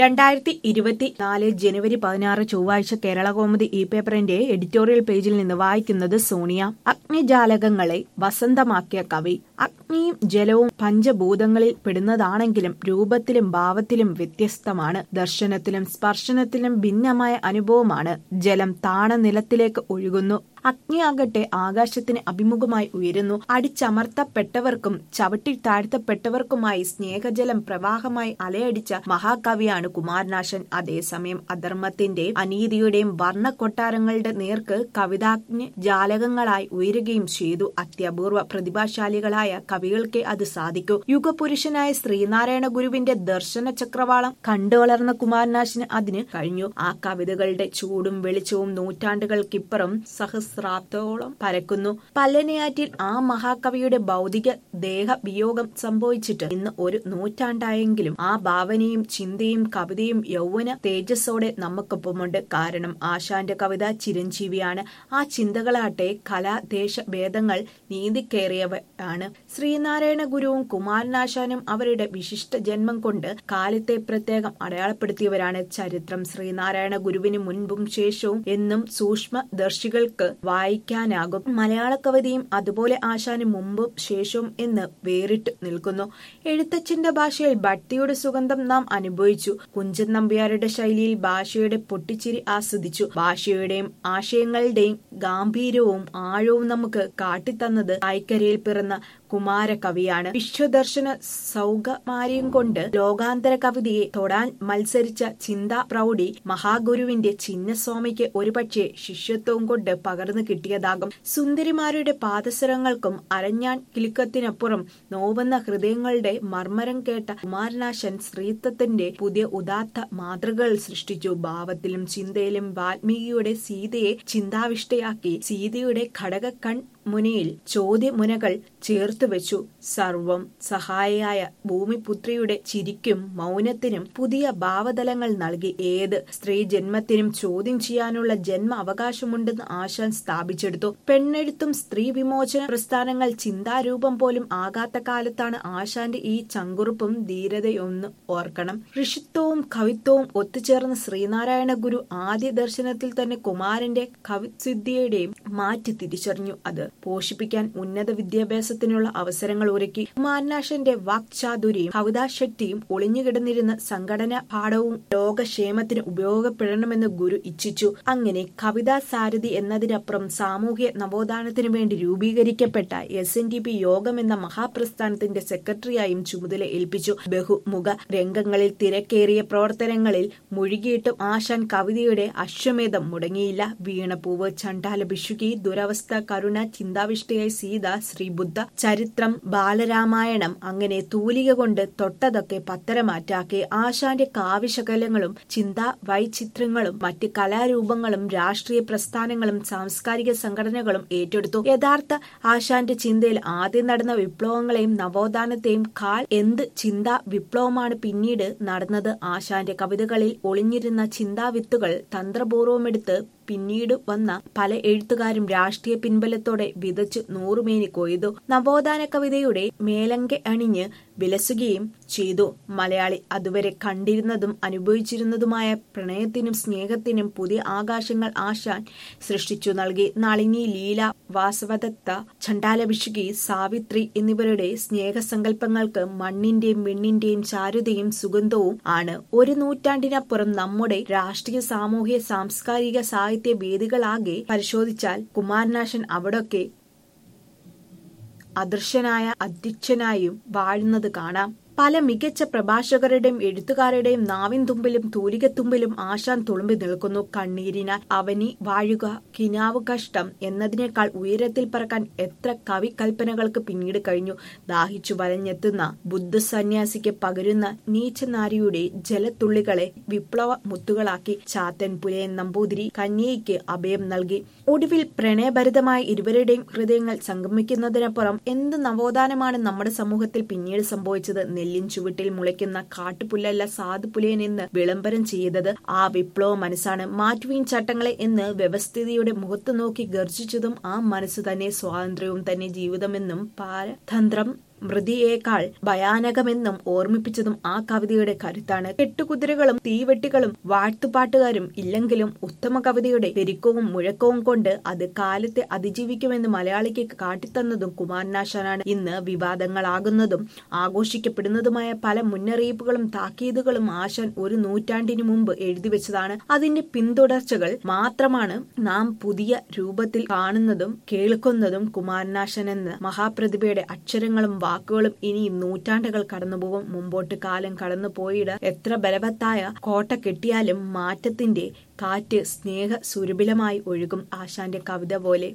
രണ്ടായിരത്തി ഇരുപത്തിനാല് ജനുവരി പതിനാറ് ചൊവ്വാഴ്ച കേരളകൗമുദി ഇ പേപ്പറിന്റെ എഡിറ്റോറിയൽ പേജിൽ നിന്ന് വായിക്കുന്നത് സോണിയ അഗ്നിജാലകങ്ങളെ വസന്തമാക്കിയ കവി അഗ്നിയും ജലവും പഞ്ചഭൂതങ്ങളിൽ പെടുന്നതാണെങ്കിലും രൂപത്തിലും ഭാവത്തിലും വ്യത്യസ്തമാണ് ദർശനത്തിലും സ്പർശനത്തിലും ഭിന്നമായ അനുഭവമാണ് ജലം താണ നിലത്തിലേക്ക് ഒഴുകുന്നു അഗ്നിയാകട്ടെ ആകാശത്തിന് അഭിമുഖമായി ഉയരുന്നു അടിച്ചമർത്തപ്പെട്ടവർക്കും ചവിട്ടി താഴ്ത്തപ്പെട്ടവർക്കുമായി സ്നേഹജലം പ്രവാഹമായി അലയടിച്ച മഹാകവിയാണ് കുമാരനാശൻ അതേസമയം അധർമ്മത്തിന്റെയും അനീതിയുടെയും വർണ്ണ കൊട്ടാരങ്ങളുടെ നേർക്ക് കവിതാഗ്നി ജാലകങ്ങളായി ഉയരുകയും ചെയ്തു അത്യപൂർവ പ്രതിഭാശാലികളായ കവികൾക്ക് അത് സാധിക്കൂ യുഗപുരുഷനായ ശ്രീനാരായണ ഗുരുവിന്റെ ദർശന ചക്രവാളം കണ്ടു വളർന്ന കുമാരനാശന് അതിന് കഴിഞ്ഞു ആ കവിതകളുടെ ചൂടും വെളിച്ചവും നൂറ്റാണ്ടുകൾക്കിപ്പുറം സഹസ്രാബ്ദോളം പരക്കുന്നു പല്ലനയാറ്റിൽ ആ മഹാകവിയുടെ ഭൗതിക ദേഹ വിയോഗം സംഭവിച്ചിട്ട് ഇന്ന് ഒരു നൂറ്റാണ്ടായെങ്കിലും ആ ഭാവനയും ചിന്തയും കവിതയും യൗവന തേജസ്സോടെ നമുക്കൊപ്പമുണ്ട് കാരണം ആശാന്റെ കവിത ചിരഞ്ജീവിയാണ് ആ ചിന്തകളാട്ടെ കലാ ദേശ ഭേദങ്ങൾ നീന്തിക്കേറിയവയാണ് ശ്രീനാരായണ ഗുരുവും കുമാരനാശാനും അവരുടെ വിശിഷ്ട ജന്മം കൊണ്ട് കാലത്തെ പ്രത്യേകം അടയാളപ്പെടുത്തിയവരാണ് ചരിത്രം ശ്രീനാരായണ ഗുരുവിന് മുൻപും ശേഷവും എന്നും സൂക്ഷ്മ ദർശികൾക്ക് വായിക്കാനാകും മലയാള കവിതയും അതുപോലെ ആശാന് മുമ്പും ശേഷവും എന്ന് വേറിട്ട് നിൽക്കുന്നു എഴുത്തച്ഛന്റെ ഭാഷയിൽ ഭക്തിയുടെ സുഗന്ധം നാം അനുഭവിച്ചു കുഞ്ചൻ നമ്പ്യാരുടെ ശൈലിയിൽ ഭാഷയുടെ പൊട്ടിച്ചിരി ആസ്വദിച്ചു ഭാഷയുടെയും ആശയങ്ങളുടെയും ഗാംഭീര്യവും ആഴവും നമുക്ക് കാട്ടിത്തന്നത് ആയിക്കരയിൽ പിറന്ന കുമാര കവിയാണ് വിശ്വദർശന സൗകമാര്യം കൊണ്ട് ലോകാന്തര കവിതയെ തൊടാൻ മത്സരിച്ച ചിന്താ പ്രൗഢി മഹാഗുരുവിന്റെ ചിന്നസ്വാമിക്ക് ഒരുപക്ഷെ ശിഷ്യത്വവും കൊണ്ട് പകർന്നു കിട്ടിയതാകും സുന്ദരിമാരുടെ പാദസരങ്ങൾക്കും അരഞ്ഞാൻ കിലുക്കത്തിനപ്പുറം നോവുന്ന ഹൃദയങ്ങളുടെ മർമ്മരം കേട്ട കുമാരനാശൻ സ്ത്രീത്വത്തിന്റെ പുതിയ ഉദാത്ത മാതൃകകൾ സൃഷ്ടിച്ചു ഭാവത്തിലും ചിന്തയിലും വാൽമീകിയുടെ സീതയെ ചിന്താവിഷ്ടയാക്കി സീതയുടെ ഘടക കൺ മുനയിൽ ചോദ്യമുനകൾ ചേർത്തു വെച്ചു സർവം സഹായിയായ ഭൂമിപുത്രിയുടെ ചിരിക്കും മൗനത്തിനും പുതിയ ഭാവതലങ്ങൾ നൽകി ഏത് സ്ത്രീ ജന്മത്തിനും ചോദ്യം ചെയ്യാനുള്ള ജന്മ അവകാശമുണ്ടെന്ന് ആശാൻ സ്ഥാപിച്ചെടുത്തു പെണ്ണെഴുത്തും സ്ത്രീ വിമോചന പ്രസ്ഥാനങ്ങൾ ചിന്താരൂപം പോലും ആകാത്ത കാലത്താണ് ആശാന്റെ ഈ ചങ്കുറുപ്പും ധീരതയൊന്ന് ഓർക്കണം ഋഷിത്വവും കവിത്വവും ഒത്തുചേർന്ന ശ്രീനാരായണ ഗുരു ആദ്യ ദർശനത്തിൽ തന്നെ കുമാരന്റെ കവിസിദ്ധിയുടെയും മാറ്റി തിരിച്ചറിഞ്ഞു അത് പോഷിപ്പിക്കാൻ ഉന്നത വിദ്യാഭ്യാസത്തിനുള്ള അവസരങ്ങൾ ഒരുക്കി കുമാരനാശന്റെ വാക്ചാതുരിയും കവിതാശക്തിയും ഒളിഞ്ഞുകിടന്നിരുന്ന സംഘടന പാഠവും ലോകക്ഷേമത്തിന് ഉപയോഗപ്പെടണമെന്ന് ഗുരു ഇച്ഛിച്ചു അങ്ങനെ കവിതാ സാരഥി എന്നതിനപ്പുറം സാമൂഹ്യ നവോത്ഥാനത്തിനു വേണ്ടി രൂപീകരിക്കപ്പെട്ട S N D P Yogam എന്ന മഹാപ്രസ്ഥാനത്തിന്റെ സെക്രട്ടറിയായും ചുമതല ഏൽപ്പിച്ചു ബഹുമുഖ രംഗങ്ങളിൽ തിരക്കേറിയ പ്രവർത്തനങ്ങളിൽ മുഴുകിയിട്ടും ആശാൻ കവിതയുടെ അശ്വമേധം മുടങ്ങിയില്ല വീണപൂവ് ചണ്ടാല ഭിഷുകി ദുരവസ്ഥ കരുണ ചിന്താവിഷ്ടയായി സീത ശ്രീബുദ്ധ ചരിത്രം ബാലരാമായണം അങ്ങനെ തൂലിക കൊണ്ട് തൊട്ടതൊക്കെ പത്തരമാറ്റാക്കി ആശാന്റെ കാവ്യശകലങ്ങളും ചിന്താ വൈചിത്രങ്ങളും മറ്റ് കലാരൂപങ്ങളും രാഷ്ട്രീയ പ്രസ്ഥാനങ്ങളും സാംസ്കാരിക സംഘടനകളും ഏറ്റെടുത്തു യഥാർത്ഥ ആശാന്റെ ചിന്തയിൽ ആദ്യം നടന്ന വിപ്ലവങ്ങളെയും നവോത്ഥാനത്തെയും കാൽ എന്ത് ചിന്താ വിപ്ലവമാണ് പിന്നീട് നടന്നത് ആശാന്റെ കവിതകളിൽ ഒളിഞ്ഞിരുന്ന ചിന്താവിത്തുകൾ തന്ത്രപൂർവമെടുത്ത് പിന്നീട് വന്ന പല എഴുത്തുകാരും രാഷ്ട്രീയ പിൻബലത്തോടെ വിതച്ചു നൂറുമേനി കൊയ്തു നവോത്ഥാന കവിതയുടെ മേലങ്ക അണിഞ്ഞ് വിലസുകയും ചെയ്തു മലയാളി അതുവരെ കണ്ടിരുന്നതും അനുഭവിച്ചിരുന്നതുമായ പ്രണയത്തിനും സ്നേഹത്തിനും പുതിയ ആകാശങ്ങൾ ആശാൻ സൃഷ്ടിച്ചു നൽകി നളിനി ലീല വാസവദത്ത ചണ്ടാലഭിഷുകി സാവിത്രി എന്നിവരുടെ സ്നേഹസങ്കല്പങ്ങൾക്ക് മണ്ണിന്റെയും വെണ്ണിന്റെയും ചാരുതയും സുഗന്ധവും ആണ് ഒരു നൂറ്റാണ്ടിനപ്പുറം നമ്മുടെ രാഷ്ട്രീയ സാമൂഹ്യ സാംസ്കാരിക സാഹിത്യ വേദികളാകെ പരിശോധിച്ചാൽ കുമാരനാശൻ അവിടൊക്കെ അദൃശ്യനായ അധ്യക്ഷനായും വാഴുന്നത് കാണാം പല മികച്ച പ്രഭാഷകരുടെയും എഴുത്തുകാരുടെയും നാവിൻ തുമ്പിലും തൂലികത്തുമ്പിലും ആശാൻ തുളുമ്പി നിൽക്കുന്നു കണ്ണീരിനാൽ അവനി വാഴുക കിനാവ് കഷ്ടം എന്നതിനേക്കാൾ ഉയരത്തിൽ പറക്കാൻ എത്ര കവി കൽപ്പനകൾക്ക് പിന്നീട് കഴിഞ്ഞു ദാഹിച്ചു വലഞ്ഞെത്തുന്ന ബുദ്ധ സന്യാസിക്ക് പകരുന്ന നീച്ചനാരിയുടെ ജലത്തുള്ളികളെ വിപ്ലവ മുത്തുകളാക്കി ചാത്തൻ പുലയൻ നമ്പൂതിരി കന്യയ്ക്ക് അഭയം നൽകി ഒടുവിൽ പ്രണയഭരിതമായ ഇരുവരുടെയും ഹൃദയങ്ങൾ സംഗമിക്കുന്നതിനപ്പുറം എന്ത് നവോത്ഥാനമാണ് നമ്മുടെ സമൂഹത്തിൽ പിന്നീട് സംഭവിച്ചത് നെല്ലിൻ ചുവട്ടിൽ മുളയ്ക്കുന്ന കാട്ടുപുല്ലല്ല സാധുപുലയൻ എന്ന് വിളംബരം ചെയ്തത് ആ വിപ്ലവ മനസ്സാണ് മാറ്റുവീൻ ചട്ടങ്ങളെ എന്ന് വ്യവസ്ഥിതിയുടെ മുഖത്ത് നോക്കി ഗർജിച്ചതും ആ മനസ്സ് തന്നെ സ്വാതന്ത്ര്യവും തന്നെ ജീവിതമെന്നും പാരതന്ത്രം മൃതിയേക്കാൾ ഭയാനകമെന്നും ഓർമ്മിപ്പിച്ചതും ആ കവിതയുടെ കരുത്താണ് കെട്ടുകുതിരകളും തീവെട്ടികളും വാഴ്ത്തുപാട്ടുകാരും ഇല്ലെങ്കിലും ഉത്തമ കവിതയുടെ പെരുക്കവും മുഴക്കവും കൊണ്ട് അത് കാലത്തെ അതിജീവിക്കുമെന്ന് മലയാളിക്ക് കാട്ടിത്തന്നതും കുമാരനാശാനാണ് ഇന്ന് വിവാദങ്ങളാകുന്നതും ആഘോഷിക്കപ്പെടുന്നതുമായ പല മുന്നറിയിപ്പുകളും താക്കീതുകളും ആശാൻ ഒരു നൂറ്റാണ്ടിനു മുമ്പ് എഴുതിവെച്ചതാണ് അതിന്റെ പിന്തുടർച്ചകൾ മാത്രമാണ് നാം പുതിയ രൂപത്തിൽ കാണുന്നതും കേൾക്കുന്നതും കുമാരനാശൻ എന്ന മഹാപ്രതിഭയുടെ അക്ഷരങ്ങളും വാക്കുകളും ഇനിയും നൂറ്റാണ്ടുകൾ കടന്നുപോകും മുമ്പോട്ട് കാലം കടന്നു പോയിട എത്ര ബലവത്തായ കോട്ട കെട്ടിയാലും മാറ്റത്തിന്റെ കാറ്റ് സ്നേഹ സുരഭിലമായി ഒഴുകും ആശാന്റെ കവിത പോലെ